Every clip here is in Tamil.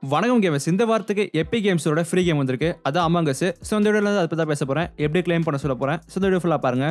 வணக்கம் கேமஸ் இந்த வாரத்துக்கு எப்பி கேம்ஸோட ஃப்ரீ கேம் வந்திருக்கு அதான் அமாங்கஸ் ஸோ இந்த வீடியோவில் அதை பற்றி தான் பேச போகிறேன் எப்படி க்ளைம் பண்ண சொல்ல போகிறேன் ஸோ இந்த வீடியோ ஃபுல்லாக பாருங்க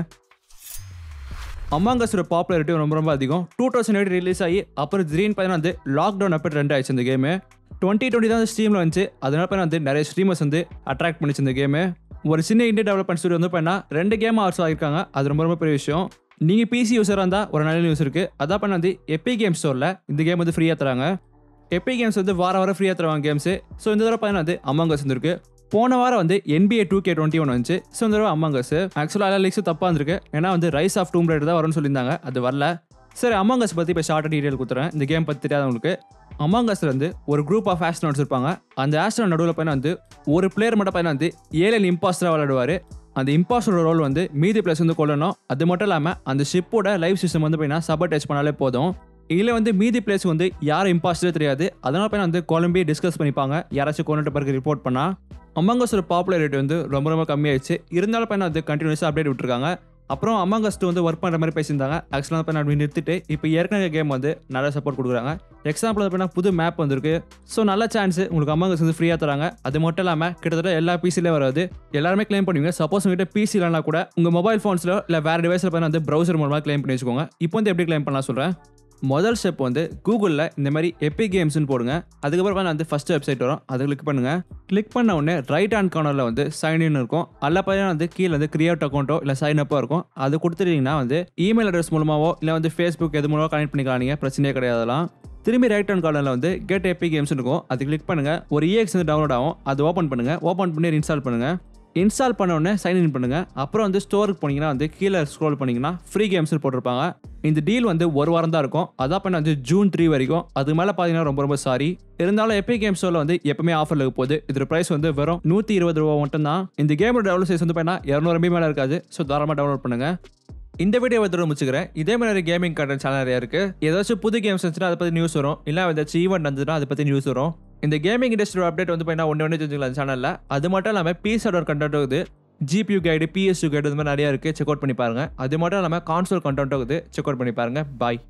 அமாங்கஸோட பாப்புலாரிட்டி ரொம்ப ரொம்ப அதிகம் டூ தௌசண்ட் எயிட் ரிலீஸ் ஆகி அப்புறம் திடீர்னு பார்த்தீங்கன்னா வந்து லாக்டவுன் அப்போ ட்ரெண்ட் ஆயிடுச்சு இந்த கேமு டுவெண்ட்டி டுவெண்ட்டி தான் ஸ்ட்ரீமில் வந்துச்சு அதனால பார்த்தீங்கன்னா வந்து நிறைய ஸ்ட்ரீமர்ஸ் வந்து அட்ராக்ட் பண்ணிச்சு இந்த கேமு ஒரு சின்ன இந்திய டெவலப்மெண்ட் ஸ்டுடியோ வந்து பண்ணால் ரெண்டு கேம் ஆர்ட்ஸ் ஆகிருக்காங்க அது ரொம்ப ரொம்ப பெரிய விஷயம் நீங்கள் பிசி யூஸராக இருந்தால் ஒரு நல்ல நியூஸ் இருக்குது அதான் பண்ண வந்து எப்பி கேம் ஸ்டோரில் இந்த கேம் வந்து ஃப்ரீயாக தராங்க எப்பி கேம்ஸ் வந்து வார வாரம் ஃப்ரீயாக தருவாங்க கேம்ஸு ஸோ இந்த தடவை பார்த்தீங்கன்னா வந்து அமாங்கஸ் வந்துருக்கு போன வாரம் வந்து NBA two K twenty one வந்துச்சு ஸோ இந்த தடவை அமாங்கஸ் ஆக்சுவலாக எல்லா லீக்ஸும் தப்பாக இருந்திருக்கு ஏன்னா வந்து ரைஸ் ஆஃப் டூம் ரைடர் தான் வரும்னு சொல்லியிருந்தாங்க அது வரல சரி அமாங்கஸ் பற்றி இப்போ ஷார்ட்டாக டீட்டெயில் கொடுத்துறேன் இந்த கேம் பற்றி தெரியாதவங்களுக்கு அமாங்கஸ்ல வந்து ஒரு குரூப் ஆஃப் ஆஸ்ட்ரோனட்ஸ் இருப்பாங்க அந்த ஆஸ்ட்ரோன் நடுவில் பையனா வந்து ஒரு பிளேயர் மட்டும் பையனா வந்து ஏழு இம்பாஸ்டராக விளையாடுவார் அந்த இம்பாஸ்டரோட ரோல் வந்து மீதி பிளேஸ் வந்து கொல்லணும் அது மட்டும் இல்லாமல் அந்த ஷிப்போட லைஃப் சிஸ்டம் வந்து பையனா சப்பர் டச் பண்ணாலே போதும் இதில் வந்து மீதி பிளேஸ் வந்து யார் இம்பாஸ்டரே தெரியாது அதனால பையனா வந்து குழம்பி டிஸ்கஸ் பண்ணிப்பாங்க யாராச்சும் கொண்டுட்டு பிறகு ரிப்போர்ட் பண்ணால் அமாங்கஸோட பாப்புலாரிட்டி வந்து ரொம்ப ரொம்ப கம்மியாயிடுச்சு இருந்தாலும் பையனா வந்து கண்டினியூஸாக அப்டேட் விட்டுருக்காங்க அப்புறம் அமாங்கஸ்ட் வந்து ஒர்க் பண்ணுற மாதிரி பேசியிருந்தாங்க ஆக்சுவலாக இப்போ அப்படி நிறுத்திட்டு இப்போ ஏற்கனவே கேம் வந்து நல்ல சப்போர்ட் கொடுக்குறாங்க எக்ஸாம்பிள் வந்து பார்த்தீங்கன்னா புது மேப் வந்திருக்கு ஸோ நல்ல சான்ஸ் உங்களுக்கு அமாங்கஸ் வந்து ஃப்ரீயாக தராங்க அது மட்டும் இல்லாமல் கிட்டத்தட்ட எல்லா பிசிலே வராது எல்லாருமே க்ளைம் பண்ணுவீங்க சப்போஸ் உங்ககிட்ட பிசி இல்லைனா கூட உங்கள் மொபைல் ஃபோன்ஸில் இல்லை வேறு டிவைஸில் பார்த்தீங்கன்னா வந்து ப்ரௌசர் மூலமாக க்ளைம் பண்ணி வச்சுக்கோங்க இப்போ வந்து எப்படி க்ளைம் பண்ணலாம் சொல்கிறேன் முதல் ஸ்டெப் வந்து கூகுளில் இந்த மாதிரி எப்பி கேம்ஸ்னு போடுங்க அதுக்கப்புறம் வந்து ஃபஸ்ட் வெப்சைட் வரும் அதை கிளிக் பண்ணுங்க கிளிக் பண்ண உடனே ரைட் ஹேண்ட் கார்னரில் வந்து சைன் இன் இருக்கும் அதில் பார்த்தீங்கன்னா வந்து கீழே வந்து கிரியேட் அக்கௌண்ட்டோ இல்லை சைன் அப்போ இருக்கும் அது கொடுத்துட்டீங்கன்னா வந்து இமெயில் அட்ரஸ் மூலமாவோ இல்லை வந்து ஃபேஸ்புக் எது மூலமாக கனெக்ட் பண்ணிக்கலாம் நீங்கள் பிரச்சனையே கிடையாதுலாம் திரும்பி ரைட் ஹேண்ட் கார்னரில் வந்து கெட் எப்பி கேம்ஸ் இருக்கும் அது கிளிக் பண்ணுங்க ஒரு இஎக்ஸ் வந்து டவுன்லோட் ஆகும் அது ஓப்பன் பண்ணுங்க ஓப்பன் பண்ணி இன்ஸ்டால் பண்ணுங்க இன்ஸ்டால் பண்ண உடனே சைன் இன் பண்ணுங்க அப்புறம் வந்து ஸ்டோருக்கு போனீங்கன்னா வந்து கீழே ஸ்க்ரோல் பண்ணீங்கன்னா ஃப்ரீ கேம்ஸ் போட்டிருப்பாங்க இந்த டீல் வந்து ஒரு வாரம் தான் இருக்கும் அதான் பண்ண வந்து ஜூன் த்ரீ வரைக்கும் அது மேலே பார்த்தீங்கன்னா ரொம்ப ரொம்ப சாரி இருந்தாலும் எப்பி கேம் ஸ்டோரில் வந்து எப்பவுமே ஆஃபரில் இருக்க போகுது இதோட ப்ரைஸ் வந்து வெறும் நூற்றி இருபது ரூபா மட்டும் தான் இந்த கேமோட டெவலப் சைஸ் வந்து பார்த்தீங்கன்னா இரநூறு எம்பி மேலே இருக்காது ஸோ தாராளமாக டவுன்லோட் பண்ணுங்க இந்த வீடியோ வந்து முடிச்சுக்கிறேன் இதே மாதிரி கேமிங் கண்டென்ட் சேனல் நிறைய இருக்கு ஏதாச்சும் புது கேம்ஸ் இருந்துச்சுன்னா அதை பற்றி நியூஸ் வரும் இல்லை ஏதாச்சும் ஈவெண்ட் வந்துச்சுன்னா அதை பற்றி நியூஸ் வரும் இந்த கேமிங் இண்டஸ்ட்ரியோட அப்டேட் வந்து பார்த்தீங்கன்னா ஒன்று ஒன்று தெரிஞ்சுக்கலாம் சேனலில் அது மட்டும் இல்லாமல் பீஸோட கண்டென்ட் இருக்குது ஜிபியூ கைடு பிஎஸ்யூ கைடு இந்த மாதிரி நிறையா இருக்குது செக் அவுட் பண்ணி பாருங்க அது மட்டும் இல்லாமல் கான்சோல் கண்டென்ட் இருக்குது செக் அவுட் பண்ணி பாருங்க பாய்